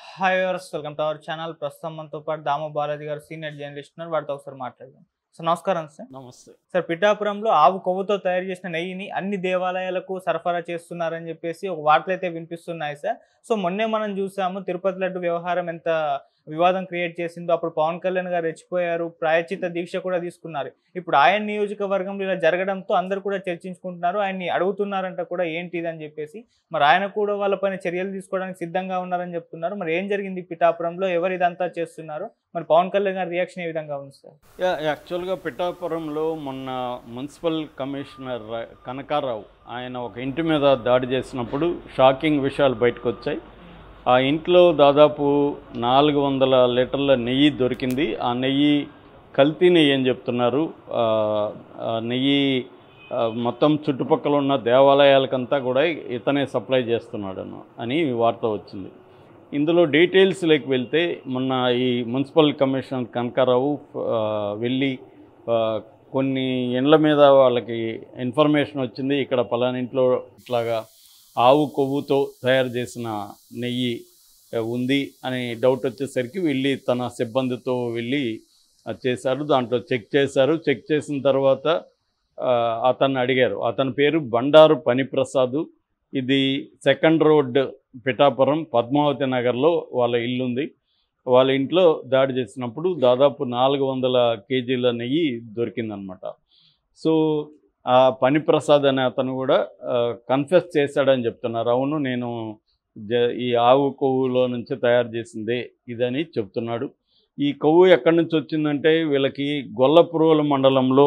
hi viewers welcome to our channel ప్రస్తుతం మనతో పాటు దాము బాలాజీ గారు సీనియర్ జర్నలిస్ట్ ఉన్నారు వారితో ఒకసారి మాట్లాడదాం సార్ నమస్కారం సార్ నమస్తే సార్ పిఠాపురంలో ఆవు కొవ్వుతో తయారు చేసిన నెయ్యిని అన్ని దేవాలయాలకు సరఫరా చేస్తున్నారని చెప్పేసి ఒక వార్తలు అయితే వినిపిస్తున్నాయి సార్ సో మొన్నే మనం చూసాము తిరుపతి లడ్డు వ్యవహారం ఎంత వివాదం క్రియేట్ చేసిందో అప్పుడు పవన్ కళ్యాణ్ గారు రెచ్చిపోయారు ప్రాయచిత దీక్ష కూడా తీసుకున్నారు ఇప్పుడు ఆయన నియోజకవర్గంలో ఇలా జరగడంతో అందరు కూడా చర్చించుకుంటున్నారు ఆయన్ని అడుగుతున్నారంట కూడా ఏంటి ఇది అని చెప్పేసి మరి ఆయన కూడా వాళ్ళపైన చర్యలు తీసుకోవడానికి సిద్ధంగా ఉన్నారని చెప్తున్నారు మరి ఏం జరిగింది పిఠాపురంలో ఎవరు ఇదంతా చేస్తున్నారు మరి పవన్ కళ్యాణ్ గారి రియాక్షన్ ఏ విధంగా ఉంది సార్ యా యాక్చువల్గా పిఠాపురంలో మొన్న మున్సిపల్ కమిషనర్ ర- కనకారావు ఆయన ఒక ఇంటి మీద దాడి చేసినప్పుడు షాకింగ్ విషయాలు బయటకు వచ్చాయి ఆ ఇంట్లో దాదాపు నాలుగు వందల లీటర్ల నెయ్యి దొరికింది ఆ నెయ్యి కల్తీ నెయ్యి అని చెప్తున్నారు ఆ, ఆ నెయ్యి ఆ, మొత్తం చుట్టుపక్కల ఉన్న దేవాలయాలకంతా కూడా ఇతనే సప్లై చేస్తున్నాడు అన్న- అని వార్త వచ్చింది ఇందులో డీటెయిల్స్లోకి వెళ్తే మొన్న ఈ మున్సిపల్ కమిషనర్ కనకారావు ఆ, వెళ్ళి ఆ, కొన్ని ఇండ్ల మీద వాళ్ళకి ఇన్ఫర్మేషన్ వచ్చింది ఇక్కడ పలానా ఇంట్లో ఇట్లాగా ఆవు కొవ్వుతో తయారు చేసిన నెయ్యి ఆ, ఉంది అని డౌట్ వచ్చేసరికి వెళ్ళి తన సిబ్బందితో వెళ్ళి అది చేశారు దాంట్లో చెక్ చేశారు చెక్ చేసిన తర్వాత ఆ, అతన్ని అడిగారు అతని పేరు బండారు పనిప్రసాదు ఇది సెకండ్ రోడ్ పిఠాపురం పద్మావతి నగర్లో వాళ్ళ ఇల్లు ఉంది వాళ్ళ ఇంట్లో దాడి చేసినప్పుడు దాదాపు నాలుగు వందల కేజీల నెయ్యి దొరికిందనమాట సో ఆ పనిప్రసాద్ అనే అతను కూడా కన్ఫెస్ చేశాడని చెప్తున్నారు అవును నేను జ- ఈ ఆవు కొవ్వులో నుంచి తయారు చేసిందే ఇదని చెప్తున్నాడు ఈ కొవ్వు ఎక్కడి నుంచి వచ్చిందంటే వీళ్ళకి గొల్లపురువుల మండలంలో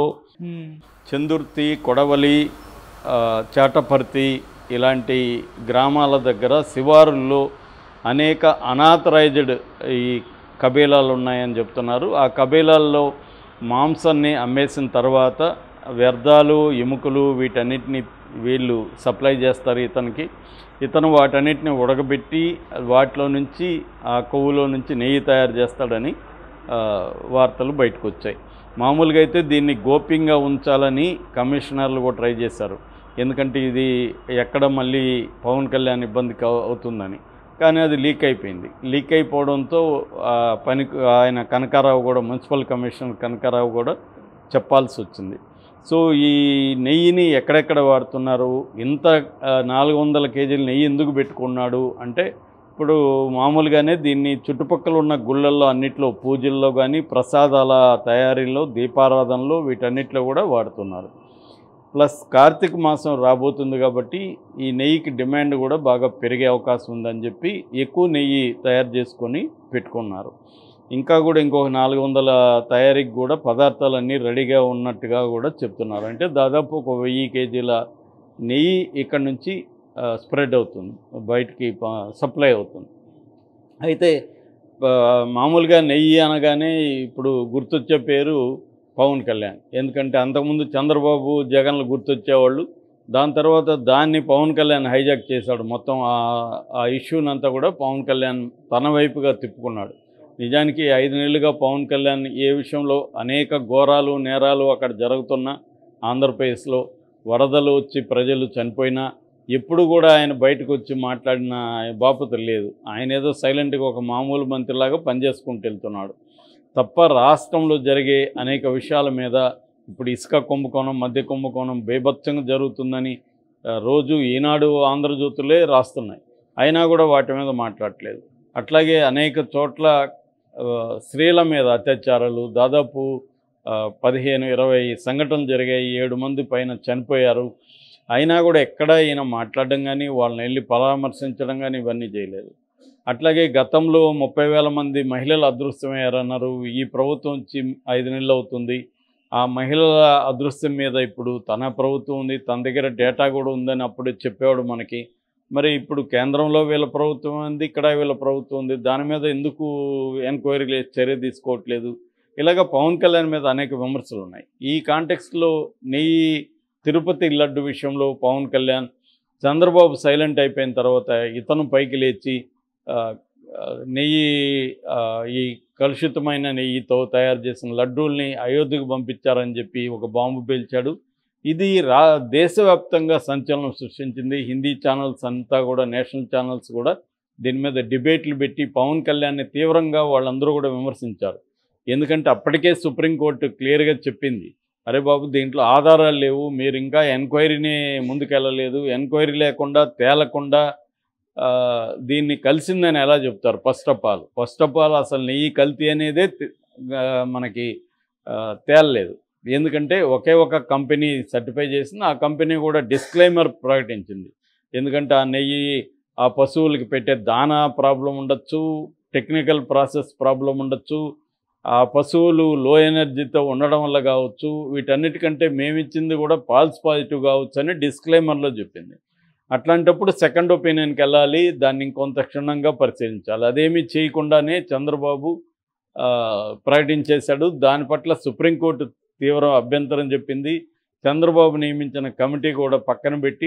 చందుర్తి కొడవలి ఆ, చాటపర్తి ఇలాంటి గ్రామాల దగ్గర శివారుల్లో అనేక అనాథరైజ్డ్ ఈ కబీలాలు ఉన్నాయని చెప్తున్నారు ఆ కబీలాల్లో మాంసాన్ని అమ్మేసిన తర్వాత వ్యర్థాలు ఎముకలు వీటన్నిటిని వీళ్ళు సప్లై చేస్తారు ఇతనికి ఇతను వాటన్నిటిని ఉడకబెట్టి వాటిలో నుంచి ఆ కొవ్వులో నుంచి నెయ్యి తయారు చేస్తాడని ఆ, వార్తలు బయటకు వచ్చాయి మామూలుగా అయితే దీన్ని గోప్యంగా ఉంచాలని కమిషనర్లు కూడా ట్రై చేశారు ఎందుకంటే ఇది ఎక్కడ మళ్ళీ పవన్ కళ్యాణ్ ఇబ్బంది కా- అవుతుందని కానీ అది లీక్ అయిపోయింది లీక్ అయిపోవడంతో ఆ పని ఆయన కనకారావు కూడా మున్సిపల్ కమిషనర్ కనకారావు కూడా చెప్పాల్సి వచ్చింది సో ఈ నెయ్యిని ఎక్కడెక్కడ వాడుతున్నారు ఇంత నాలుగు వందల కేజీల నెయ్యి ఎందుకు పెట్టుకున్నాడు అంటే ఇప్పుడు మామూలుగానే దీన్ని చుట్టుపక్కల ఉన్న గుళ్ళల్లో అన్నిట్లో పూజల్లో కానీ ప్రసాదాల తయారీలో దీపారాధనలో వీటన్నిటిలో కూడా వాడుతున్నారు ప్లస్ కార్తీక మాసం రాబోతుంది కాబట్టి ఈ నెయ్యికి డిమాండ్ కూడా బాగా పెరిగే అవకాశం ఉందని చెప్పి ఎక్కువ నెయ్యి తయారు చేసుకొని పెట్టుకున్నారు ఇంకా కూడా ఇంకొక నాలుగు వందల తయారీకి కూడా పదార్థాలన్నీ రెడీగా ఉన్నట్టుగా కూడా చెప్తున్నారు అంటే దాదాపు ఒక వెయ్యి కేజీల నెయ్యి ఇక్కడ నుంచి స్ప్రెడ్ అవుతుంది బయటికి సప్లై అవుతుంది అయితే ఆ, మామూలుగా నెయ్యి అనగానే ఇప్పుడు గుర్తొచ్చే పేరు పవన్ కళ్యాణ్ ఎందుకంటే అంతకుముందు చంద్రబాబు జగన్లు గుర్తొచ్చేవాళ్ళు దాని తర్వాత దాన్ని పవన్ కళ్యాణ్ హైజాక్ చేశాడు మొత్తం ఆ- ఆ ఇష్యూనంతా కూడా పవన్ కళ్యాణ్ తన వైపుగా తిప్పుకున్నాడు నిజానికి ఐదు నెలలుగా పవన్ కళ్యాణ్ ఏ విషయంలో అనేక ఘోరాలు నేరాలు అక్కడ జరుగుతున్న ఆంధ్రప్రదేశ్లో వరదలు వచ్చి ప్రజలు చనిపోయినా ఎప్పుడు కూడా ఆయన బయటకు వచ్చి మాట్లాడిన బాపత లేదు ఆయన ఏదో సైలెంట్గా ఒక మామూలు మంత్రిలాగా పనిచేసుకుంటూ వెళ్తున్నాడు తప్ప రాష్ట్రంలో జరిగే అనేక విషయాల మీద ఇప్పుడు ఇసుక కుంభకోణం మద్య కుంభకోణం బేభత్సంగా జరుగుతుందని ఆ, రోజు ఈనాడు ఆంధ్రజ్యోతులే రాస్తున్నాయి అయినా కూడా వాటి మీద మాట్లాడట్లేదు అట్లాగే అనేక చోట్ల ఆ, స్త్రీల మీద అత్యాచారాలు దాదాపు ఆ, పదిహేను ఇరవై సంఘటనలు జరిగాయి ఏడు మంది పైన చనిపోయారు అయినా కూడా ఎక్కడ ఈయన మాట్లాడడం కానీ వాళ్ళని వెళ్ళి పరామర్శించడం కానీ ఇవన్నీ చేయలేదు అట్లాగే గతంలో ముప్పై వేల మంది మహిళలు అదృశ్యమయ్యారన్నారు ఈ ప్రభుత్వం వచ్చి ఐదు నెలలు అవుతుంది ఆ మహిళల అదృశ్యం మీద ఇప్పుడు తన ప్రభుత్వం ఉంది తన దగ్గర డేటా కూడా ఉందని అప్పుడు చెప్పేవాడు మనకి మరి ఇప్పుడు కేంద్రంలో వీళ్ళ ప్రభుత్వం ఉంది ఇక్కడ వీళ్ళ ప్రభుత్వం ఉంది దాని మీద ఎందుకు ఎంక్వైరీ లేదు చర్య తీసుకోవట్లేదు ఇలాగ పవన్ కళ్యాణ్ మీద అనేక విమర్శలు ఉన్నాయి ఈ కాంటెక్స్ట్లో నెయ్యి తిరుపతి లడ్డు విషయంలో పవన్ కళ్యాణ్ చంద్రబాబు సైలెంట్ అయిపోయిన తర్వాత ఇతను పైకి లేచి ఆ, ఆ, నెయ్యి ఆ, ఈ కలుషితమైన నెయ్యితో తయారు చేసిన లడ్డూల్ని అయోధ్యకు పంపించారని చెప్పి ఒక బాంబు పేల్చాడు ఇది రా దేశవ్యాప్తంగా సంచలనం సృష్టించింది హిందీ ఛానల్స్ అంతా కూడా నేషనల్ ఛానల్స్ కూడా దీని మీద డిబేట్లు పెట్టి పవన్ కళ్యాణ్ని తీవ్రంగా వాళ్ళందరూ కూడా విమర్శించారు ఎందుకంటే అప్పటికే సుప్రీంకోర్టు క్లియర్గా చెప్పింది అరే బాబు దీంట్లో ఆధారాలు లేవు మీరు ఇంకా ఎంక్వైరీని ముందుకెళ్ళలేదు ఎంక్వైరీ లేకుండా తేలకుండా ఆ, దీన్ని కలిసిందని ఎలా చెప్తారు first of all first of all అసలు నెయ్యి కల్తీ అనేదే తె- ఆ, మనకి ఆ, తేలలేదు ఎందుకంటే ఒకే ఒక కంపెనీ సర్టిఫై చేసింది ఆ కంపెనీ కూడా డిస్క్లైమర్ ప్రకటించింది ఎందుకంటే ఆ నెయ్యి ఆ పశువులకి పెట్టే దానా ప్రాబ్లం ఉండొచ్చు టెక్నికల్ ప్రాసెస్ ప్రాబ్లం ఉండొచ్చు ఆ పశువులు లో ఎనర్జీతో ఉండడం వల్ల కావచ్చు వీటన్నిటికంటే మేమిచ్చింది కూడా పాల్స్ పాజిటివ్ కావచ్చు అని డిస్క్లైమర్లో చెప్పింది అట్లాంటప్పుడు సెకండ్ ఒపీనియన్కి వెళ్ళాలి దాన్ని ఇంకొంత క్షుణ్ణంగా పరిశీలించాలి అదేమీ చేయకుండానే చంద్రబాబు ఆ, ప్రకటించేశాడు దాని పట్ల సుప్రీంకోర్టు తీవ్ర అభ్యంతరం చెప్పింది చంద్రబాబు నియమించిన కమిటీ కూడా పక్కన పెట్టి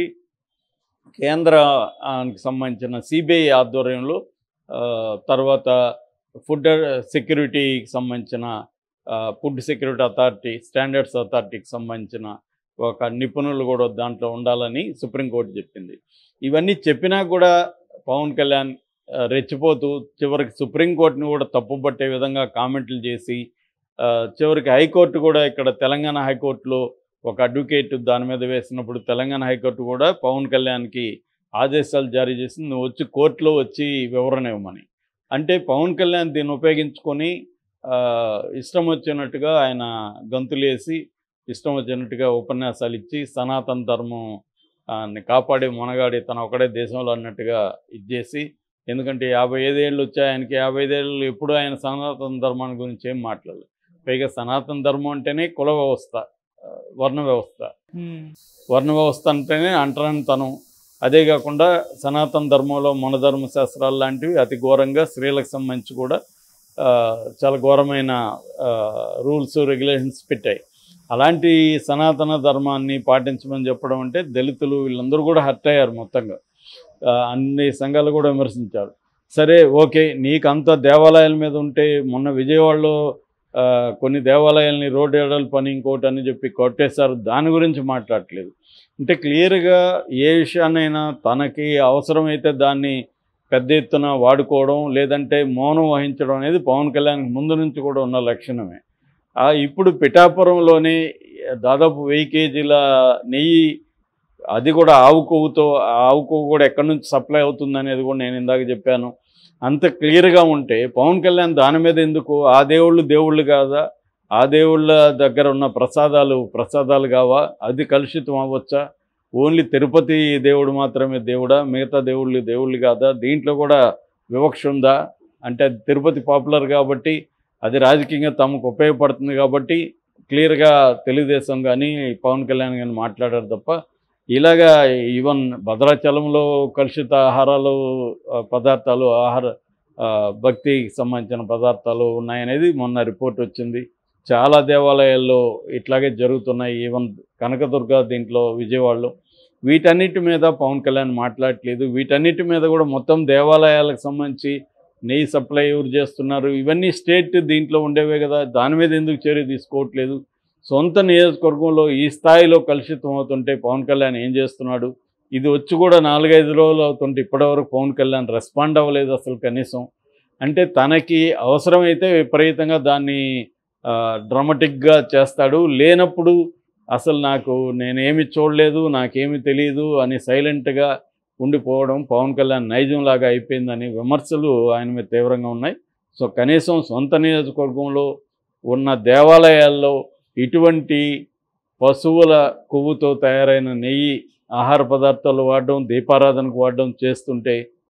కేంద్రానికి సంబంధించిన సిబిఐ ఆధ్వర్యంలో ఆ, తర్వాత ఫుడ్ సెక్యూరిటీకి సంబంధించిన ఆ, ఫుడ్ సెక్యూరిటీ అథారిటీ స్టాండర్డ్స్ అథారిటీకి సంబంధించిన ఒక నిపుణులు కూడా దాంట్లో ఉండాలని సుప్రీంకోర్టు చెప్పింది ఇవన్నీ చెప్పినా కూడా పవన్ కళ్యాణ్ ఆ, రెచ్చిపోతూ చివరికి సుప్రీంకోర్టుని కూడా తప్పుపట్టే విధంగా కామెంట్లు చేసి ఆ, చివరికి హైకోర్టు కూడా ఇక్కడ తెలంగాణ హైకోర్టులో ఒక అడ్వకేట్ దాని మీద వేసినప్పుడు తెలంగాణ హైకోర్టు కూడా పవన్ కళ్యాణ్కి ఆదేశాలు జారీ చేసింది నువ్వు వచ్చి కోర్టులో వచ్చి వివరణ ఇవ్వమని అంటే పవన్ కళ్యాణ్ దీన్ని ఉపయోగించుకొని ఆ, ఇష్టం వచ్చినట్టుగా ఆయన గంతులేసి ఇష్టం వచ్చినట్టుగా ఉపన్యాసాలు ఇచ్చి సనాతన ధర్మం ఆ, ని కాపాడే మొనగాడి తన ఒకడే దేశంలో అన్నట్టుగా ఇచ్చేసి ఎందుకంటే యాభై ఐదేళ్ళు వచ్చాయి ఆయనకి యాభై ఐదేళ్ళు ఎప్పుడు ఆయన సనాతన ధర్మాన్ని గురించి ఏం మాట్లాడలేదు పైగా సనాతన ధర్మం అంటేనే కుల వ్యవస్థ ఆ, వర్ణ వ్యవస్థ వర్ణ వ్యవస్థ అంటేనే అంటరానితనం అదే కాకుండా సనాతన ధర్మంలో మనధర్మ శాస్త్రాలు లాంటివి అతి ఘోరంగా స్త్రీలకు సంబంధించి కూడా ఆ, చాలా ఘోరమైన రూల్స్ రెగ్యులేషన్స్ పెట్టాయి అలాంటి సనాతన ధర్మాన్ని పాటించమని చెప్పడం అంటే దళితులు వీళ్ళందరూ కూడా హర్ట్ అయ్యారు మొత్తంగా ఆ, అన్ని సంఘాలు కూడా విమర్శించారు సరే ఓకే నీకు అంత దేవాలయాల మీద ఉంటే మొన్న విజయవాడలో ఆ, కొన్ని దేవాలయాల్ని రోడ్డు ఎడలు పని ఇంకోటి అని చెప్పి కొట్టేశారు దాని గురించి మాట్లాడట్లేదు అంటే క్లియర్గా ఏ విషయాన్నైనా తనకి అవసరమైతే దాన్ని పెద్ద ఎత్తున వాడుకోవడం లేదంటే మౌనం వహించడం అనేది పవన్ కళ్యాణ్ ముందు నుంచి కూడా ఉన్న లక్షణమే ఆ ఇప్పుడు పిఠాపురంలోనే దాదాపు వెయ్యి కేజీల నెయ్యి అది కూడా ఆవు కొవ్వుతో ఆ ఆవు కొవ్వు కూడా ఎక్కడి నుంచి సప్లై అవుతుంది అనేది కూడా నేను ఇందాక చెప్పాను అంత క్లియర్గా ఉంటే పవన్ కళ్యాణ్ దాని మీద ఎందుకు ఆ దేవుళ్ళు దేవుళ్ళు కాదా ఆ దేవుళ్ళ దగ్గర ఉన్న ప్రసాదాలు ప్రసాదాలు కావా అది కలుషితం అవ్వచ్చా ఓన్లీ తిరుపతి దేవుడు మాత్రమే దేవుడా మిగతా దేవుళ్ళు దేవుళ్ళు కాదా దీంట్లో కూడా వివక్ష ఉందా అంటే అది తిరుపతి పాపులర్ కాబట్టి అది రాజకీయంగా తమకు ఉపయోగపడుతుంది కాబట్టి క్లియర్గా తెలుగుదేశం కానీ పవన్ కళ్యాణ్ కానీ మాట్లాడారు తప్ప ఇలాగా ఈవెన్ భద్రాచలంలో కలుషిత ఆహారాలు ఆ, పదార్థాలు ఆహార ఆ, భక్తికి సంబంధించిన పదార్థాలు ఉన్నాయనేది మొన్న రిపోర్ట్ వచ్చింది చాలా దేవాలయాల్లో ఇట్లాగే జరుగుతున్నాయి ఈవెన్ కనకదుర్గ దీంట్లో విజయవాడలో వీటన్నిటి మీద పవన్ కళ్యాణ్ మాట్లాడట్లేదు వీటన్నిటి మీద కూడా మొత్తం దేవాలయాలకు సంబంధించి నెయ్యి సప్లై ఎవరు చేస్తున్నారు ఇవన్నీ స్టేట్ దీంట్లో ఉండేవే కదా దాని మీద ఎందుకు చర్య తీసుకోవట్లేదు సొంత నియోజకవర్గంలో ఈ స్థాయిలో కలుషితం అవుతుంటే పవన్ కళ్యాణ్ ఏం చేస్తున్నాడు ఇది వచ్చి కూడా నాలుగైదు రోజులు అవుతుంటే ఇప్పటివరకు పవన్ కళ్యాణ్ రెస్పాండ్ అవ్వలేదు అసలు కనీసం అంటే తనకి అవసరమైతే విపరీతంగా దాన్ని డ్రామటిక్గా చేస్తాడు లేనప్పుడు అసలు నాకు నేనేమి చూడలేదు నాకేమి తెలియదు అని సైలెంట్గా ఉండిపోవడం పవన్ కళ్యాణ్ నైజంలాగా అయిపోయిందని విమర్శలు ఆయన మీద తీవ్రంగా ఉన్నాయి సో కనీసం సొంత నియోజకవర్గంలో ఉన్న దేవాలయాల్లో ఇటువంటి పశువుల కొవ్వుతో తయారైన నెయ్యి ఆహార పదార్థాలు వాడడం దీపారాధనకు వాడడం చేస్తుంటే